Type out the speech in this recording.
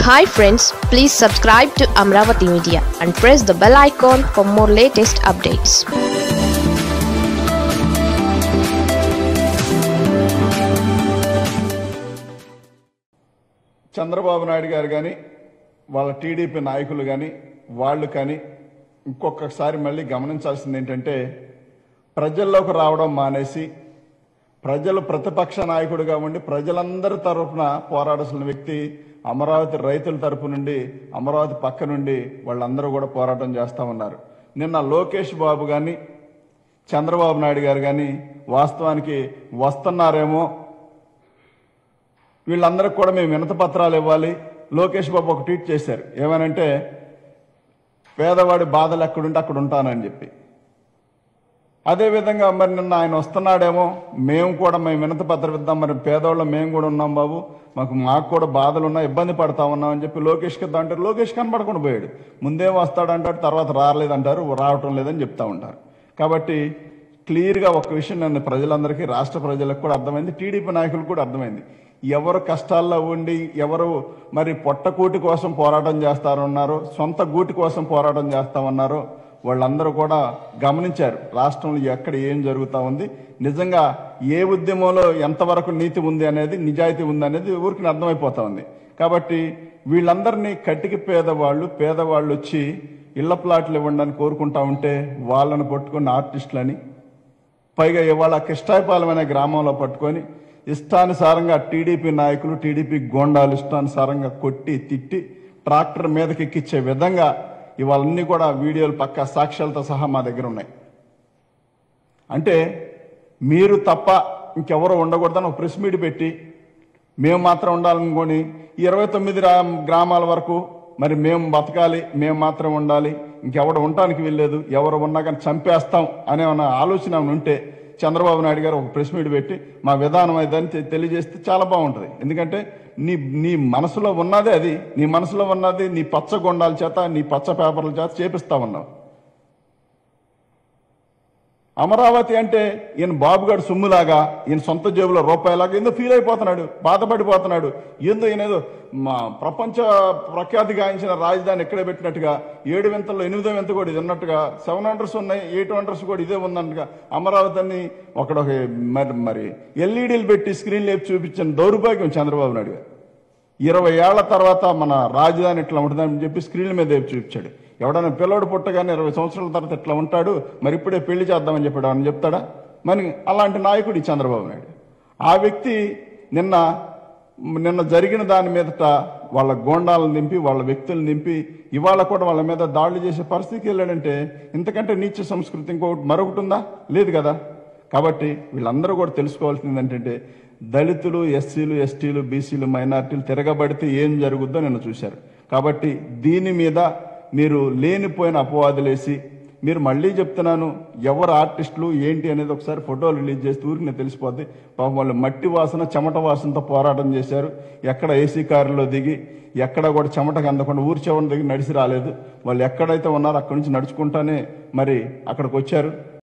hi friends please subscribe to Amaravati media and press the bell icon for more latest updates Chandrababu Naidu garu కానీ వాళ్ళ TDP నాయకులు కానీ వాళ్ళు కానీ ఇంకొకసారి మళ్ళీ గమనించాల్సింది ఏంటంటే ప్రజల్లోకి రావడం మానేసి ప్రజలు ప్రతిపక్ష నాయకుడిగా ఉండి ప్రజలందరి తరఫున పోరాడాల్సిన వ్యక్తి అమరావతి రైతుల తరపు నుండి అమరావతి పక్క నుండి వాళ్ళందరూ కూడా పోరాటం చేస్తా ఉన్నారు నిన్న లోకేష్ బాబు కానీ చంద్రబాబు నాయుడు గారు కానీ వాస్తవానికి వస్తున్నారేమో వీళ్ళందరికి కూడా మేము వినతి పత్రాలు ఇవ్వాలి లోకేష్ బాబు ఒక ట్వీట్ చేశారు ఏమనంటే పేదవాడి బాధలు ఎక్కడుంటే అక్కడ ఉంటానని చెప్పి అదేవిధంగా మరి నిన్న ఆయన వస్తున్నాడేమో మేము కూడా మేము వినతి పత్రం ఇద్దాం మరి పేదవాళ్ళం మేము కూడా ఉన్నాం బాబు మాకు మాకు కూడా బాధలు ఉన్నాయి ఇబ్బంది పడతా ఉన్నాం అని చెప్పి లోకేష్కి ఇద్దాం అంటే లోకేష్ కనపడకుండా పోయాడు ముందేం వస్తాడంటాడు తర్వాత రాలేదంటారు రావటం లేదని చెప్తా ఉంటారు కాబట్టి క్లియర్గా ఒక విషయం నన్ను ప్రజలందరికీ రాష్ట్ర ప్రజలకు కూడా అర్థమైంది టీడీపీ నాయకులకు కూడా అర్థమైంది ఎవరు కష్టాల్లో ఉండి ఎవరు మరి పొట్టకూటి కోసం పోరాటం చేస్తారన్నారో సొంత గూటి కోసం పోరాటం చేస్తామన్నారో వాళ్ళందరూ కూడా గమనించారు రాష్ట్రంలో ఎక్కడ ఏం జరుగుతా ఉంది నిజంగా ఏ ఉద్యమంలో ఎంతవరకు నీతి ఉంది అనేది నిజాయితీ ఉంది అనేది ఊరికి అర్థమైపోతా ఉంది కాబట్టి వీళ్ళందరినీ కట్టికి పేదవాళ్ళు పేదవాళ్ళు వచ్చి ఇళ్ల ప్లాట్లు ఇవ్వండి అని కోరుకుంటా ఉంటే వాళ్ళను పట్టుకున్న ఆర్టిస్టులని పైగా ఇవాళ కిష్టాయపాలెం అనే గ్రామంలో పట్టుకొని ఇష్టానుసారంగా టీడీపీ నాయకులు టీడీపీ గోండాలు ఇష్టానుసారంగా కొట్టి తిట్టి ట్రాక్టర్ మీదకి ఎక్కించే విధంగా ఇవాళన్నీ కూడా వీడియోలు పక్క సాక్ష్యాలతో సహా మా దగ్గర ఉన్నాయి అంటే మీరు తప్ప ఇంకెవరో ఉండకూడదని ఒక ప్రెస్ మీట్ పెట్టి మేము మాత్రం ఉండాలనుకొని ఇరవై తొమ్మిది రా- గ్రామాల వరకు మరి మేము బతకాలి మేము మాత్రం ఉండాలి ఇంకెవడ ఉండటానికి వెళ్ళలేదు ఎవరు ఉన్నా కానీ చంపేస్తాం అనే ఉన్న ఆలోచన ఏమైనా ఉంటే చంద్రబాబు నాయుడు గారు ఒక ప్రెస్ మీట్ పెట్టి మా విధానం అదని తె- తెలియజేస్తే చాలా బాగుంటుంది ఎందుకంటే నీ నీ మనసులో ఉన్నదే అది నీ మనసులో ఉన్నది నీ పచ్చ గొండాల చేత నీ పచ్చ పేపర్ల చేత చేపిస్తా ఉన్నావు అమరావతి అంటే ఈయన బాబుగాడు సొమ్ములాగా ఈయన సొంత జేబులో రూపాయలాగా ఏందో ఫీల్ అయిపోతున్నాడు బాధపడిపోతున్నాడు ఏందో ఈయన ఏదో మా ప్రపంచ ప్రఖ్యాతి గాయించిన రాజధాని ఎక్కడే పెట్టినట్టుగా ఏడు వింతల్లో ఎనిమిదో వింత కూడా ఇది ఉన్నట్టుగా సెవెన్ హండ్రెడ్స్ ఉన్నాయి ఎయిట్ హండ్రెడ్స్ కూడా ఇదే ఉందన్నట్టుగా అమరావతి అని ఒకడు ఒక మరి మరి ఎల్ఈడీలు పెట్టి స్క్రీన్ లేపి చూపించిన దౌర్భాగ్యం చంద్రబాబు నాయుడు గారు ఇరవై ఏళ్ల తర్వాత మన రాజధాని ఇట్లా ఉంటుందని చెప్పి స్క్రీన్ల మీద వేపు చూపించాడు ఎవడైనా పిల్లోడు పుట్టగానే ఇరవై సంవత్సరాల తర్వాత ఇట్లా ఉంటాడు మరి ఇప్పుడే పెళ్లి చేద్దామని చెప్పాడు అని చెప్తాడా మరి అలాంటి నాయకుడు ఈ చంద్రబాబు నాయుడు ఆ వ్యక్తి నిన్న నిన్న జరిగిన దాని మీదట వాళ్ళ గోండాలను నింపి వాళ్ళ వ్యక్తులను నింపి ఇవాళ కూడా వాళ్ళ మీద దాడులు చేసే పరిస్థితికి వెళ్ళాడంటే ఇంతకంటే నీచ సంస్కృతి ఇంకొకటి మరొకటి ఉందా లేదు కదా కాబట్టి వీళ్ళందరూ కూడా తెలుసుకోవాల్సింది ఏంటంటే దళితులు ఎస్సీలు ఎస్టీలు బీసీలు మైనార్టీలు తిరగబడితే ఏం జరుగుద్దో నిన్న చూశారు కాబట్టి దీని మీద మీరు లేనిపోయిన అపవాదులేసి మీరు మళ్ళీ చెప్తున్నాను ఎవరు ఆర్టిస్టులు ఏంటి అనేది ఒకసారి ఫోటోలు రిలీజ్ చేస్తే ఊరికి నేను తెలిసిపోద్ది పాపం వాళ్ళు మట్టి వాసన చెమట వాసనతో పోరాటం చేశారు ఎక్కడ ఏసీ కారులో దిగి ఎక్కడ కూడా చెమటకు అందకుండా ఊరి చివరి దగ్గర నడిచి రాలేదు వాళ్ళు ఎక్కడైతే ఉన్నారో అక్కడి నుంచి నడుచుకుంటానే మరి అక్కడికి వచ్చారు